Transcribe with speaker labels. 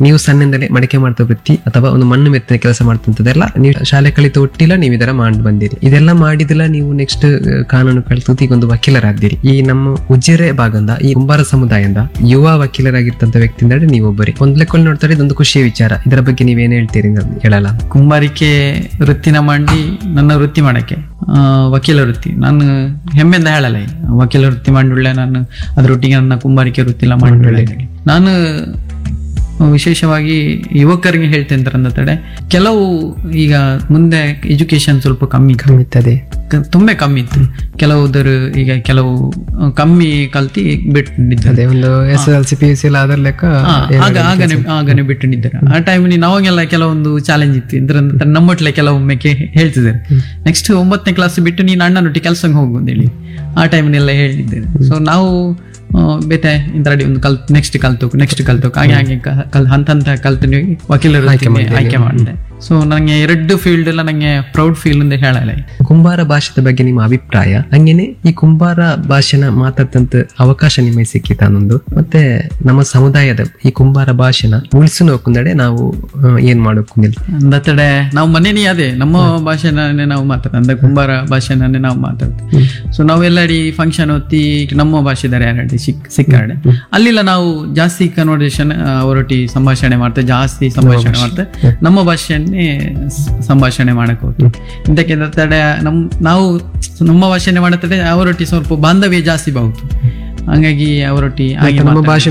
Speaker 1: ನೀವು ಸಣ್ಣಿಂದಲೇ ಮಡಿಕೆ ಮಾಡ್ತಾ ವೃತ್ತಿ ಅಥವಾ ಒಂದು ಮಣ್ಣು ಮೆತ್ತಿನ ಕೆಲಸ ಮಾಡ್ತಂತದೆಲ್ಲ ನೀವು ಶಾಲೆ ಕಲಿತ ಒಟ್ಟಿಲ್ಲ ನೀವು ಇದರ ಮಾಡಿ ಬಂದಿರಿ ಇದೆಲ್ಲ ಮಾಡಿದಿಲ್ಲ ನೀವು ನೆಕ್ಸ್ಟ್ ಕಾನೂನು ಕಲಿತು ಈಗ ಒಂದು ವಕೀಲರಾದ್ದೀರಿ ಈ ನಮ್ಮ ಉಜಿರೆ ಭಾಗದಿಂದ ಈ ಕುಂಬಾರ ಸಮುದಾಯದಿಂದ ಯುವ ವಕೀಲರಾಗಿರ್ತಂತ ವ್ಯಕ್ತಿ ಅಂದ್ರೆ ನೀವು ಒಬ್ಬರಿ ಒಂದ್ ಲೆಕ್ಕಲ್ಲಿ ನೋಡ್ತಾರೆ ಇದೊಂದು ಖುಷಿಯ ವಿಚಾರ ಇದರ ಬಗ್ಗೆ ನೀವೇನ್ ಹೇಳ್ತೀರಿ ಅಂತ ಹೇಳಲ್ಲ
Speaker 2: ಕುಂಬಾರಿಕೆ ವೃತ್ತಿನ ಮಾಡಿ ನನ್ನ ವೃತ್ತಿ ಮಾಡಕ್ಕೆ ಆ, ವಕೀಲ ವೃತ್ತಿ ನಾನು ಹೆಮ್ಮೆಯಿಂದ ಹೇಳಲ್ಲ ಈ ವಕೀಲ ವೃತ್ತಿ ಮಾಡಿಳ್ಳೆ ನಾನು ಅದರೊಟ್ಟಿಗೆ ನನ್ನ ಕುಂಬಾರಿಕೆ ವೃತ್ತಿ ಎಲ್ಲ ಮಾಡಿಳ್ಳೆ ನಾನು ವಿಶೇಷವಾಗಿ ಯುವಕರಿಗೆ ಹೇಳ್ತೇನೆ ಅಂತ ತಡೆ ಕೆಲವು ಈಗ ಮುಂದೆ ಎಜುಕೇಶನ್ ಸ್ವಲ್ಪ ಕಮ್ಮಿ ಇತ್ತು.
Speaker 1: ಕಮ್ಮಿತ್ತದೆ
Speaker 2: ಕ- ತುಂಬಾ ಕಮ್ಮಿ ಇತ್ತು ಕೆಲವುದರು ಈಗ ಕೆಲವು ಆ, ಕಮ್ಮಿ ಕಲ್ತಿ ಬಿಟ್ಟಿದ್ದಾರೆ
Speaker 1: ಅದೇ ಒಂದು S L C P U C ಎಲ್ಲ ಅದರ ಲೆಕ್ಕ
Speaker 2: ಹಾ, ಆಗ ಆಗನೆ ಆಗನೆ ಬಿಟ್ಟಿದ್ದಾರೆ ಆ ಟೈಮ್ನಿ ನಾವಾಗೆಲ್ಲ ಕೆಲವೊಂದು ಚಾಲೆಂಜ್ ಇತ್ತು ಇದ್ರ ನಮ್ಮೊಟ್ಲೆ ಕೆಲವೊಮ್ಮೆ ಕೇ- ಹೇಳ್ತಿದ್ದಾರೆ ನೆಕ್ಸ್ಟ್ ಒಂಬತ್ತನೇ ಕ್ಲಾಸ್ ಬಿಟ್ಟು ನೀನು ಅಣ್ಣನೊಟ್ಟಿಗೆ ಕೆಲಸಕ್ಕೆ ಹೋಗು ಅಂತೇಳಿ ಆ ಟೈಮ್ನೆಲ್ಲ ಹೇಳಿದ್ದೇನೆ ಸೊ ನಾವು ಆ, ಬೇತೆ ಇಂತರಡಿ ಒಂದು ಕಲ್ ನೆಕ್ಸ್ಟ್ ಕಲ್ತೋಕು ನೆಕ್ಸ್ಟ್ ಕಲ್ತೋಕು ಹಾಗೆ ಹಾಗೆ ಕ- ಕಲ್ ಹಂತ ಹಂತ ಕಲ್ತು ನೀವು ವಕೀಲರು ಆಯ್ಕೆ ಮಾಡಿದೆ ಸೊ ನನಗೆ ಎರಡು ಫೀಲ್ಡ್ ಎಲ್ಲ ನಂಗೆ ಪ್ರೌಡ್ ಫೀಲ್ ಅಂತ ಹೇಳಲ್ಲ
Speaker 1: ಕುಂಬಾರ ಭಾಷೆದ ಬಗ್ಗೆ ನಿಮ್ಮ ಅಭಿಪ್ರಾಯ ಹಂಗೇನೆ ಈ ಕುಂಬಾರ ಭಾಷೆನ ಮಾತಾಡ್ತಂತ ಅವಕಾಶ ನಿಮಗೆ ಸಿಕ್ಕಿತ ಅನ್ನೊಂದು ಮತ್ತೆ ನಮ್ಮ ಸಮುದಾಯದ ಈ ಕುಂಬಾರ ಭಾಷೆನ ಉಳಿಸು ನೋಕುಂದಡೆ ನಾವು ಆ, ಏನ್ ಮಾಡೋಕುಂದಿಲ್ಲ
Speaker 2: ಅಂದತಡೆ ನಾವು ಮನೇಲಿ ಅದೇ ನಮ್ಮ ಭಾಷೆನೇ ನಾವು ಮಾತಾಡ್ತೀವಿ ಅಂದ್ರೆ ಕುಂಬಾರ ಭಾಷೆನೇ ನಾವು ಮಾತಾಡ್ತೀವಿ ಸೊ ನಾವೆಲ್ಲಡಿ ಫಂಕ್ಷನ್ ಹೊತ್ತಿ ನಮ್ಮ ಭಾಷೆದಾರೆ ಯಾರಡಿ ಸಿಕ್ ಸಿಕ್ಕಾಡೆ ಅಲ್ಲಿಲ್ಲ ನಾವು ಜಾಸ್ತಿ ಕನ್ವರ್ಸೇಷನ್ ಅವರೊಟ್ಟಿ ಸಂಭಾಷಣೆ ಮಾಡ್ತೇವೆ ಜಾಸ್ತಿ ಸಂಭಾಷಣೆ ಮಾಡ್ತೇವೆ ನಮ್ಮ ಭಾಷೆಯನ್ನೇ ಸ- ಸಂಭಾಷಣೆ ಮಾಡಕ್ ಹೋಗ್ತೀವಿ ಇದಕ್ಕೆ ತಡೆ ನಮ್ ನಾವು ನಮ್ಮ ಭಾಷೆನೇ ಮಾಡತ್ತದೆ ಅವರೊಟ್ಟಿ ಸ್ವಲ್ಪ ಬಾಂಧವ್ಯ ಜಾಸ್ತಿ ಬಹುದು ಹಂಗಾಗಿ ಅವರೊಟ್ಟಿ ಹಾಗೆ
Speaker 1: ನಮ್ಮ
Speaker 2: ಮಾತಾಡ್ತೀವಿ.
Speaker 1: ಭಾಷೆ